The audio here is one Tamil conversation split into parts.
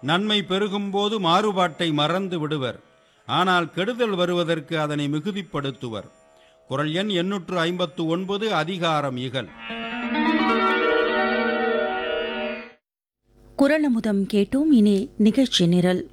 நன்மை பெருகும்போது மாறுபாட்டை மறந்து விடுவர் ஆனால் கெடுதல் வருவதற்கு அதனை மிகுதிப்படுத்துவர் குரல் எண் எண்ணூற்று ஐம்பத்து ஒன்பது அதிகாரம் இகல் குரலமுதம் கேட்டோம் இனி நிகழ்ச்சி நிரல்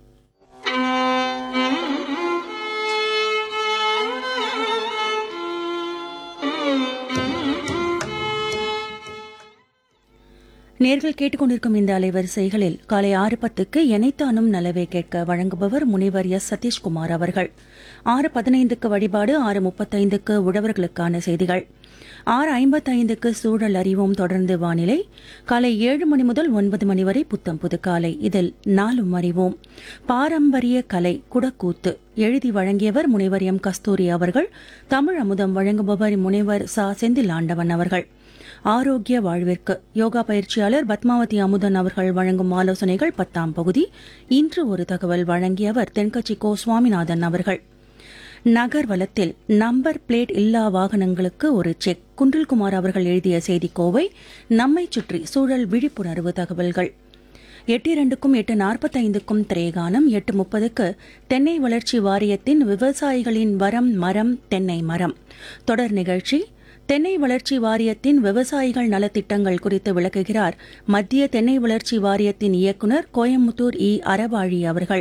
நேர்கள் கேட்டுக்கொண்டிருக்கும் இந்த அலைவரிசைகளில் காலை ஆறு பத்துக்கு எனைத்தானும் நலவே கேட்க வழங்குபவர் முனைவர் எஸ் சதீஷ்குமார் அவர்கள் ஆறு பதினைந்துக்கு வழிபாடு ஆறு முப்பத்தைந்துக்கு உழவர்களுக்கான செய்திகள் ஆறு ஐம்பத்தைந்துக்கு சூழல் அறிவோம் தொடர்ந்து வானிலை காலை ஏழு மணி முதல் ஒன்பது மணி வரை புத்தம் புது காலை இதில் நாலும் அறிவோம் பாரம்பரிய கலை குடக்கூத்து எழுதி வழங்கியவர் முனைவர் எம் கஸ்தூரி அவர்கள் தமிழ் அமுதம் வழங்குபவர் முனைவர் சா செந்தில் ஆண்டவன் அவர்கள் ஆரோக்கிய வாழ்விற்கு யோகா பயிற்சியாளர் பத்மாவதி அமுதன் அவர்கள் வழங்கும் ஆலோசனைகள் பத்தாம் பகுதி இன்று ஒரு தகவல் வழங்கியவர் தென்கட்சி கோ சுவாமிநாதன் அவர்கள் நகர்வலத்தில் நம்பர் பிளேட் இல்லா வாகனங்களுக்கு ஒரு செக் குன்றில்குமார் அவர்கள் எழுதிய செய்திக்கோவை நம்மை சுற்றி சூழல் விழிப்புணர்வு தகவல்கள் எட்டு இரண்டுக்கும் எட்டு நாற்பத்தைந்துக்கும் திரேகானம் எட்டு முப்பதுக்கு தென்னை வளர்ச்சி வாரியத்தின் விவசாயிகளின் வரம் மரம் தென்னை மரம் தொடர் நிகழ்ச்சி தென்னை வளர்ச்சி வாரியத்தின் விவசாயிகள் நலத்திட்டங்கள் குறித்து விளக்குகிறார் மத்திய தென்னை வளர்ச்சி வாரியத்தின் இயக்குநர் கோயம்புத்தூர் இ அறவாழி அவர்கள்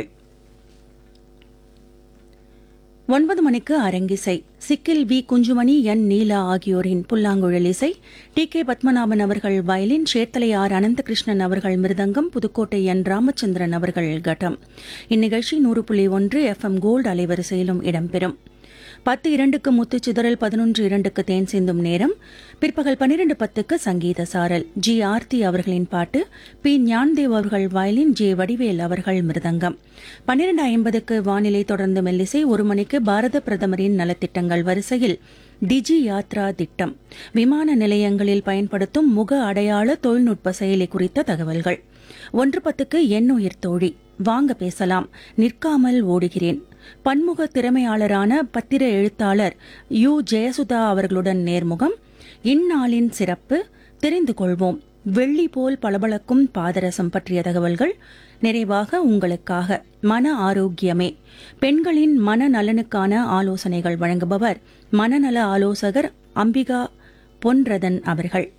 ஒன்பது மணிக்கு அரங்கிசை சிக்கில் வி குஞ்சுமணி என் நீலா ஆகியோரின் புல்லாங்குழல் இசை டி கே பத்மநாபன் அவர்கள் வயலின் சேத்தலை ஆர் அனந்தகிருஷ்ணன் அவர்கள் மிருதங்கம் புதுக்கோட்டை என் ராமச்சந்திரன் அவர்கள் கட்டம் இந்நிகழ்ச்சி நூறு புள்ளி ஒன்று எஃப் எம் கோல்டு அலைவரிசையிலும் இடம்பெறும் பத்து இரண்டுக்கு முத்துச் சிதறல் பதினொன்று இரண்டுக்கு தேன் சிந்தும் நேரம் பிற்பகல் பன்னிரண்டு பத்துக்கு சங்கீத சாரல் ஜி ஆர்த்தி அவர்களின் பாட்டு பி ஞான்தேவ் அவர்கள் வயலின் ஜே வடிவேல் அவர்கள் மிருதங்கம் பன்னிரண்டு ஐம்பதுக்கு வானிலை தொடர்ந்து மெல்லிசை ஒரு மணிக்கு பாரத பிரதமரின் நலத்திட்டங்கள் வரிசையில் டிஜி யாத்ரா திட்டம் விமான நிலையங்களில் பயன்படுத்தும் முக அடையாள தொழில்நுட்ப செயலி குறித்த தகவல்கள் ஒன்று பத்துக்கு எண்ணுயிர் தோழி வாங்க பேசலாம் நிற்காமல் ஓடுகிறேன் பன்முக திறமையாளரான பத்திர எழுத்தாளர் யு ஜெயசுதா அவர்களுடன் நேர்முகம் இந்நாளின் சிறப்பு தெரிந்து கொள்வோம் வெள்ளி போல் பளபளக்கும் பாதரசம் பற்றிய தகவல்கள் நிறைவாக உங்களுக்காக மன ஆரோக்கியமே பெண்களின் மன நலனுக்கான ஆலோசனைகள் வழங்குபவர் மனநல ஆலோசகர் அம்பிகா பொன்ரதன் அவர்கள்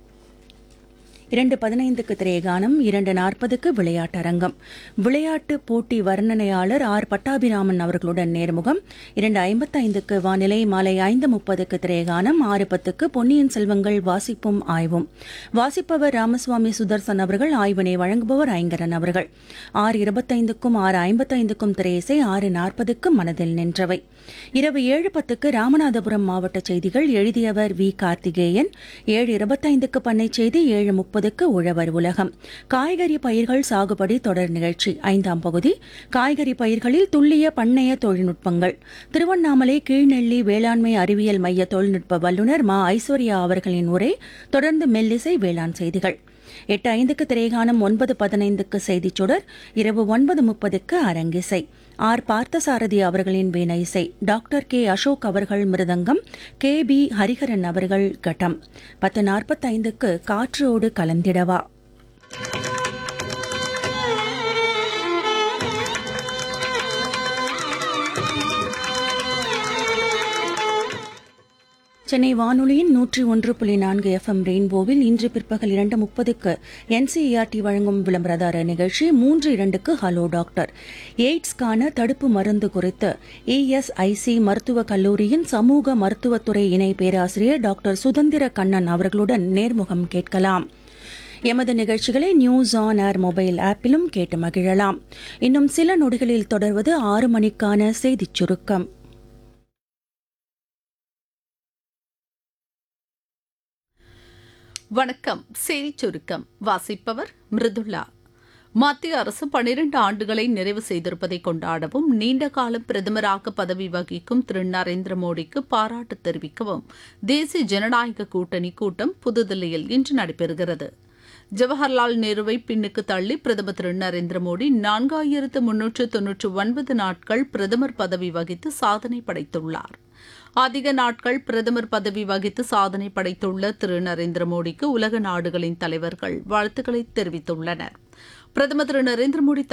இரண்டு பதினைந்துக்கு திரேகானம் இரண்டு நாற்பதுக்கு விளையாட்டரங்கம் விளையாட்டு போட்டி வர்ணனையாளர் ஆர் பட்டாபிராமன் அவர்களுடன் நேர்முகம் இரண்டு ஐம்பத்தைந்துக்கு வானிலை மாலை ஐந்து முப்பதுக்கு திரேகானம் ஆறு பத்துக்கு பொன்னியின் செல்வங்கள் வாசிப்பும் ஆய்வும் வாசிப்பவர் ராமசுவாமி சுதர்சன் அவர்கள் ஆய்வினை வழங்குபவர் ஐங்கரன் அவர்கள் ஆறு இருபத்தைந்துக்கும் ஆறு ஐம்பத்தைந்துக்கும் திரேசை ஆறு நாற்பதுக்கு மனதில் நின்றவை இரவு ஏழு பத்துக்கு ராமநாதபுரம் மாவட்ட செய்திகள் எழுதியவர் வி கார்த்திகேயன் ஏழு இருபத்தைந்துக்கு பண்ணை செய்தி ஏழு முப்பதுக்கு உழவர் உலகம் காய்கறி பயிர்கள் சாகுபடி தொடர் நிகழ்ச்சி ஐந்தாம் பகுதி காய்கறி பயிர்களில் துல்லிய பண்ணைய தொழில்நுட்பங்கள் திருவண்ணாமலை கீழ்நெல்லி வேளாண்மை அறிவியல் மைய தொழில்நுட்ப வல்லுநர் மா ஐஸ்வர்யா அவர்களின் உரை தொடர்ந்து மெல்லிசை வேளாண் செய்திகள் எட்டு ஐந்துக்கு திரைகானம் ஒன்பது பதினைந்துக்கு செய்திச் சுடர் இரவு ஒன்பது முப்பதுக்கு அரங்கிசை ஆர் பார்த்தசாரதி அவர்களின் வீண இசை டாக்டர் கே அசோக் அவர்கள் மிருதங்கம் கே பி ஹரிஹரன் அவர்கள் கட்டம் பத்து நாற்பத்தைந்துக்கு காற்றோடு கலந்திடவா சென்னை வானொலியின் நூற்றி ஒன்று புள்ளி நான்கு எஃப்எம் ரெயின்போவில் இன்று பிற்பகல் இரண்டு முப்பதுக்கு என்சிஇஆர்டி வழங்கும் விளம்பரதார நிகழ்ச்சி மூன்று இரண்டுக்கு ஹலோ டாக்டர் எய்ட்ஸ்க்கான தடுப்பு மருந்து குறித்து இஎஸ்ஐசி மருத்துவக் கல்லூரியின் சமூக மருத்துவத்துறை இணை பேராசிரியர் டாக்டர் சுதந்திர கண்ணன் அவர்களுடன் நேர்முகம் கேட்கலாம் எமது நிகழ்ச்சிகளை நியூஸ் ஆன் ஏர் மொபைல் ஆப்பிலும் கேட்டு மகிழலாம் இன்னும் சில நொடிகளில் தொடர்வது ஆறு மணிக்கான செய்திச் சுருக்கம் வணக்கம் செய்தி சுருக்கம் வாசிப்பவர் மிருதுளா மத்திய அரசு பனிரண்டு ஆண்டுகளை நிறைவு செய்திருப்பதை கொண்டாடவும் நீண்ட காலம் பிரதமராக பதவி வகிக்கும் திரு நரேந்திர மோடிக்கு பாராட்டு தெரிவிக்கவும் தேசிய ஜனநாயக கூட்டணி கூட்டம் புதுதில்லியில் இன்று நடைபெறுகிறது ஜவஹர்லால் நேருவை பின்னுக்கு தள்ளி பிரதமர் திரு நரேந்திர மோடி நான்காயிரத்து முன்னூற்று தொன்னூற்று ஒன்பது நாட்கள் பிரதமர் பதவி வகித்து சாதனை படைத்துள்ளார் அதிக நாட்கள் பிரதமர் பதவி வகித்து சாதனை படைத்துள்ள திரு நரேந்திர மோடிக்கு உலக நாடுகளின் தலைவர்கள் வாழ்த்துக்களை தெரிவித்துள்ளனர் பிரதமர் திரு நரேந்திர மோடி